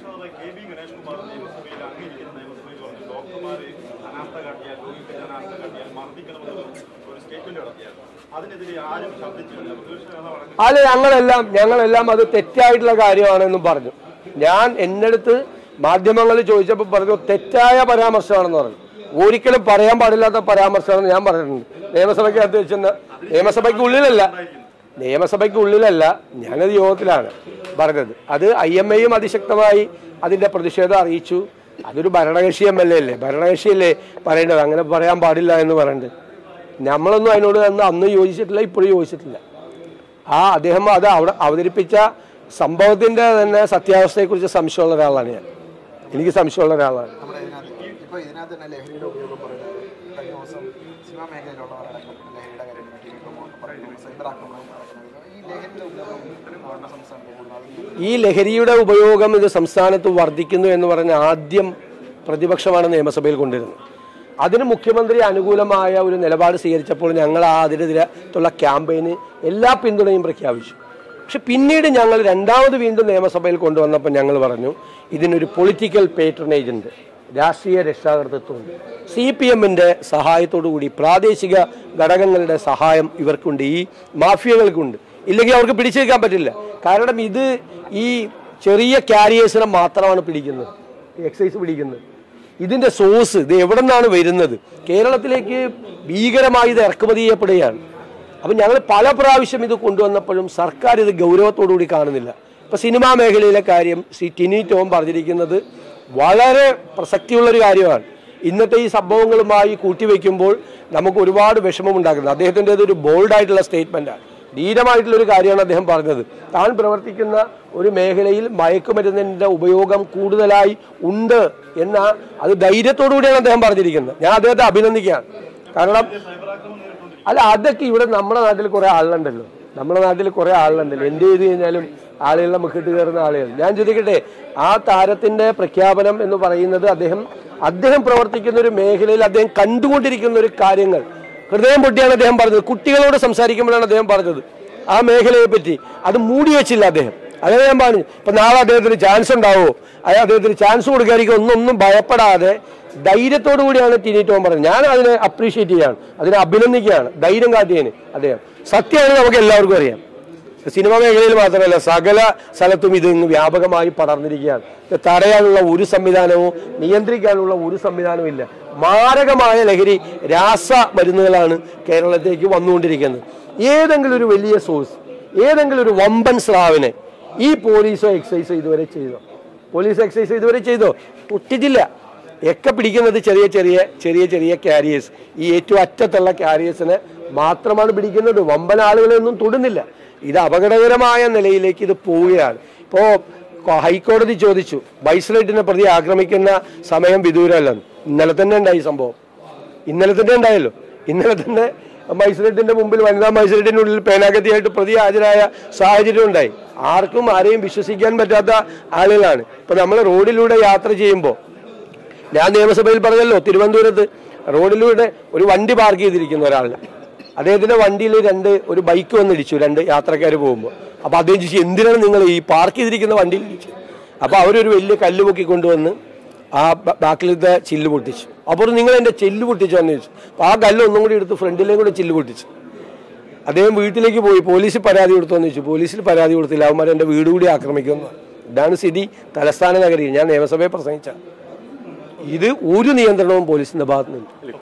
പ്രതിപക്ഷ നേതാവ് K B Ganesh Kumar നിയമസഭയിൽ അംഗീകരിക്കുന്ന നിയമസഭയിൽ പറഞ്ഞു ഡോക്ടർമാര് അനാസ്ഥ കാട്ടിയാൽ രോഗിക്ക് അനാസ്ഥ കാട്ടിയാൽ മർദ്ദിക്കണമെന്ന് ഒരു സ്റ്റേറ്റ്മെന്റ് നടത്തിയാൽ അതിനെതിരെ ആരും ശബ്ദിച്ചില്ല പ്രതിപക്ഷ നേതാവ് അടക്കം അത് ഞങ്ങളെല്ലാം ഞങ്ങളെല്ലാം അത് തെറ്റായിട്ടുള്ള കാര്യമാണെന്നും പറഞ്ഞു ഞാൻ എന്നടുത്ത് മാധ്യമങ്ങളിൽ ചോദിച്ചപ്പോൾ പറഞ്ഞു തെറ്റായ പരാമർശമാണെന്ന് പറഞ്ഞു ഒരിക്കലും പറയാൻ പാടില്ലാത്ത പരാമർശമാണെന്ന് ഞാൻ പറഞ്ഞിട്ടുണ്ട് നിയമസഭയ്ക്കകത്ത് വെച്ചെന്ന് നിയമസഭയ്ക്ക് ഉള്ളിലല്ല നിയമസഭയ്ക്ക് ഉള്ളിലല്ല ഞാനത് യോഗത്തിലാണ് പറഞ്ഞത് അത് ഐ എം എയും അതിശക്തമായി അതിന്റെ പ്രതിഷേധം അറിയിച്ചു അതൊരു ഭരണകക്ഷി എം എൽ എ അല്ലേ ഭരണകക്ഷിയല്ലേ പറയേണ്ടത് അങ്ങനെ പറയാൻ പാടില്ല എന്ന് പറയുന്നത് നമ്മളൊന്നും അതിനോട് അന്ന് അന്ന് യോജിച്ചിട്ടില്ല ഇപ്പോഴും യോജിച്ചിട്ടില്ല ആ അദ്ദേഹം അത് അവിടെ അവതരിപ്പിച്ച സംഭവത്തിന്റെ തന്നെ സത്യാവസ്ഥയെക്കുറിച്ച് സംശയമുള്ള ഒരാളാണ് ഞാൻ എനിക്ക് സംശയമുള്ള ഒരാളാണ് നമ്മുടെ ഇതിനകത്ത് ഇപ്പോൾ ഇതിനകത്ത് തന്നെ ലഹരിയുടെ ഉപയോഗം പറയുന്നത് കഴിഞ്ഞ ദിവസം സിനിമാ മേഖലയിലുള്ളവരടക്കം ലഹരിയുടെ കാര്യം ടിവിക്കൊക്കെ പറയുന്നു സൈബർ ആക്രമണം നടക്കുന്നത് ഈ ലഹരിയുടെ ഉപയോഗം നമ്മുടെ സംസ്ഥാനത്ത് കൂടുന്നത് ഈ ലഹരിയുടെ ഉപയോഗം ഇത് സംസ്ഥാനത്ത് വർദ്ധിക്കുന്നു എന്ന് പറഞ്ഞ ആദ്യം പ്രതിപക്ഷമാണ് നിയമസഭയിൽ കൊണ്ടുവരുന്നത് അതിന് മുഖ്യമന്ത്രി അനുകൂലമായ ഒരു നിലപാട് സ്വീകരിച്ചപ്പോൾ ഞങ്ങൾ ആ അതിനെതിരെയുള്ള ക്യാമ്പയിന് എല്ലാ പിന്തുണയും പ്രഖ്യാപിച്ചു പക്ഷെ പിന്നീട് ഞങ്ങൾ രണ്ടാമത് വീണ്ടും നിയമസഭയിൽ കൊണ്ടുവന്നപ്പോൾ ഞങ്ങൾ പറഞ്ഞു ഇതിനൊരു പൊളിറ്റിക്കൽ പേട്രണേജ് ഉണ്ട് രാഷ്ട്രീയ രക്ഷാകർതൃത്വമുണ്ട് സി പി എമ്മിൻ്റെ സഹായത്തോടുകൂടി പ്രാദേശിക ഘടകങ്ങളുടെ സഹായം ഇവർക്കുണ്ട് ഈ മാഫിയകൾക്കുണ്ട് ഇല്ലെങ്കിൽ അവർക്ക് പിടിച്ചു നിൽക്കാൻ പറ്റില്ല കാരണം ഇത് ഈ ചെറിയ ക്യാരിയേഴ്സിനെ മാത്രമാണ് പിടിക്കുന്നത് എക്സൈസ് പിടിക്കുന്നത് ഇതിന്റെ സോഴ്സ് ഇത് എവിടെ നിന്നാണ് വരുന്നത് കേരളത്തിലേക്ക് ഭീകരമായി ഇത് ഇറക്കുമതി ചെയ്യപ്പെടുകയാണ് അപ്പം ഞങ്ങൾ പല പ്രാവശ്യം ഇത് കൊണ്ടുവന്നപ്പോഴും സർക്കാർ ഇത് ഗൗരവത്തോടുകൂടി കാണുന്നില്ല ഇപ്പൊ സിനിമാ മേഖലയിലെ കാര്യം ശ്രീ ടിനി ടോം പറഞ്ഞിരിക്കുന്നത് വളരെ പ്രസക്തിയുള്ളൊരു കാര്യമാണ് ഇന്നത്തെ ഈ സംഭവങ്ങളുമായി കൂട്ടിവെക്കുമ്പോൾ നമുക്ക് ഒരുപാട് വിഷമമുണ്ടാക്കുന്നത് അദ്ദേഹത്തിൻ്റെത് ഒരു ബോൾഡായിട്ടുള്ള സ്റ്റേറ്റ്മെൻറ്റാണ് ധീരമായിട്ടുള്ള ഒരു കാര്യമാണ് അദ്ദേഹം പറഞ്ഞത് താൻ പ്രവർത്തിക്കുന്ന ഒരു മേഖലയിൽ മയക്കുമരുന്നിന്റെ ഉപയോഗം കൂടുതലായി ഉണ്ട് എന്ന അത് ധൈര്യത്തോടു കൂടിയാണ് അദ്ദേഹം പറഞ്ഞിരിക്കുന്നത് ഞാൻ അദ്ദേഹത്തെ അഭിനന്ദിക്കുകയാണ് കാരണം അല്ല അതൊക്കെ ഇവിടെ നമ്മുടെ നാട്ടിൽ കുറെ ആളുണ്ടല്ലോ നമ്മുടെ നാട്ടിൽ കുറെ ആളുണ്ടല്ലോ എന്ത് ചെയ്ത് കഴിഞ്ഞാലും ആളുകൾ നമുക്ക് ഇട്ട് കയറുന്ന ആളുകൾ ഞാൻ ചോദിക്കട്ടെ ആ താരത്തിന്റെ പ്രഖ്യാപനം എന്ന് പറയുന്നത് അദ്ദേഹം അദ്ദേഹം പ്രവർത്തിക്കുന്ന ഒരു മേഖലയിൽ അദ്ദേഹം കണ്ടുകൊണ്ടിരിക്കുന്ന ഒരു കാര്യങ്ങൾ ഹൃദയം പൊട്ടിയാണ് അദ്ദേഹം പറഞ്ഞത് കുട്ടികളോട് സംസാരിക്കുമ്പോഴാണ് അദ്ദേഹം പറഞ്ഞത് ആ മേഖലയെ പറ്റി അത് മൂടി വെച്ചില്ല അദ്ദേഹം അങ്ങനെ ഞാൻ പറഞ്ഞു ഇപ്പൊ നാളെ അദ്ദേഹത്തിന് ചാൻസ് ഉണ്ടാവോ അത് അദ്ദേഹത്തിന് ചാൻസ് കൊടുക്കാതിരിക്കും ഒന്നും ഒന്നും ഭയപ്പെടാതെ ധൈര്യത്തോടു കൂടിയാണ് ടിനി ടോം പറഞ്ഞത് ഞാൻ അതിനെ അപ്രീഷിയേറ്റ് ചെയ്യാണ് അതിനെ അഭിനന്ദിക്കുകയാണ് ധൈര്യം കാട്ടിയതിന് അദ്ദേഹം സത്യമാണ് നമുക്ക് എല്ലാവർക്കും അറിയാം സിനിമ മേഖലയിൽ മാത്രമല്ല സകല സ്ഥലത്തും ഇത് ഇങ്ങ് വ്യാപകമായി പടർന്നിരിക്കുകയാണ് ഇത് തടയാനുള്ള ഒരു സംവിധാനവും നിയന്ത്രിക്കാനുള്ള ഒരു സംവിധാനവും ഇല്ല മാരകമായ ലഹരി രാസ മരുന്നുകളാണ് കേരളത്തിലേക്ക് വന്നുകൊണ്ടിരിക്കുന്നത് ഏതെങ്കിലും ഒരു വലിയ സോഴ്സ് ഏതെങ്കിലും ഒരു വമ്പൻ സ്രാവിനെ ഈ പോലീസോ എക്സൈസോ ഇതുവരെ ചെയ്തോ പോലീസ് എക്സൈസ് ഇതുവരെ ചെയ്തോ ഒട്ടിച്ചില്ല ഒക്കെ പിടിക്കുന്നത് ചെറിയ ചെറിയ ചെറിയ ചെറിയ ക്യാരിയേഴ്സ് ഈ ഏറ്റവും അറ്റത്തുള്ള ക്യാരിയേഴ്സിനെ മാത്രമാണ് പിടിക്കുന്നത് വമ്പൻ ആളുകളെ ഒന്നും തൊടുന്നില്ല ഇത് അപകടകരമായ നിലയിലേക്ക് ഇത് പോവുകയാണ് ഇപ്പോൾ ഹൈക്കോടതി ചോദിച്ചു ബൈസ്ലൈറ്റിനെ പ്രതി ആക്രമിക്കുന്ന സമയം വിദൂരമല്ലെന്ന് ഇന്നലെ തന്നെ ഉണ്ടായി ഈ സംഭവം ഇന്നലെ തന്നെ ഉണ്ടായല്ലോ ഇന്നലെ തന്നെ മജിസ്ട്രേറ്റിന്റെ മുമ്പിൽ വനിതാ മജിസ്ട്രേറ്റിന്റെ ഉള്ളിൽ പേനാഗതിയായിട്ട് പ്രതി ഹാജരായ സാഹചര്യം ഉണ്ടായി ആർക്കും ആരെയും വിശ്വസിക്കാൻ പറ്റാത്ത ആളുകളാണ് ഇപ്പൊ നമ്മൾ റോഡിലൂടെ യാത്ര ചെയ്യുമ്പോൾ ഞാൻ നിയമസഭയിൽ പറഞ്ഞല്ലോ തിരുവനന്തപുരത്ത് റോഡിലൂടെ ഒരു വണ്ടി പാർക്ക് ചെയ്തിരിക്കുന്ന ഒരാളിന് അദ്ദേഹത്തിന്റെ വണ്ടിയിൽ രണ്ട് ഒരു ബൈക്ക് വന്നിടിച്ചു രണ്ട് യാത്രക്കാർ പോകുമ്പോൾ അപ്പൊ അദ്ദേഹം ചോദിച്ചു എന്തിനാണ് നിങ്ങൾ ഈ പാർക്ക് ചെയ്തിരിക്കുന്ന വണ്ടിയിൽ ഇടിച്ചു അപ്പൊ അവരൊരു വലിയ കല്ല് പൊക്കി കൊണ്ടുവന്ന് ആ ബ- ബാക്കിലത്തെ ചില്ല് പൊട്ടിച്ചു അപ്പോൾ നിങ്ങൾ എന്റെ ചില്ല് പൊട്ടിച്ചു എന്ന് ചോദിച്ചു അപ്പൊ ആ കല്ല് ഒന്നും കൂടി എടുത്ത് ഫ്രണ്ടിലേയും കൂടെ ചില്ല് പൊട്ടിച്ചു അദ്ദേഹം വീട്ടിലേക്ക് പോയി പോലീസിൽ പരാതി കൊടുത്തോന്ന് ചോദിച്ചു പോലീസിൽ പരാതി കൊടുത്തില്ല അവന്മാർ എന്റെ വീട് കൂടി ആക്രമിക്കുന്നു ഇതാണ് സ്ഥിതി തലസ്ഥാന നഗരിയിൽ ഞാൻ നിയമസഭയെ പ്രസംഗിച്ച ഇത് ഒരു നിയന്ത്രണവും പോലീസിന്റെ ഭാഗത്തുനിന്ന്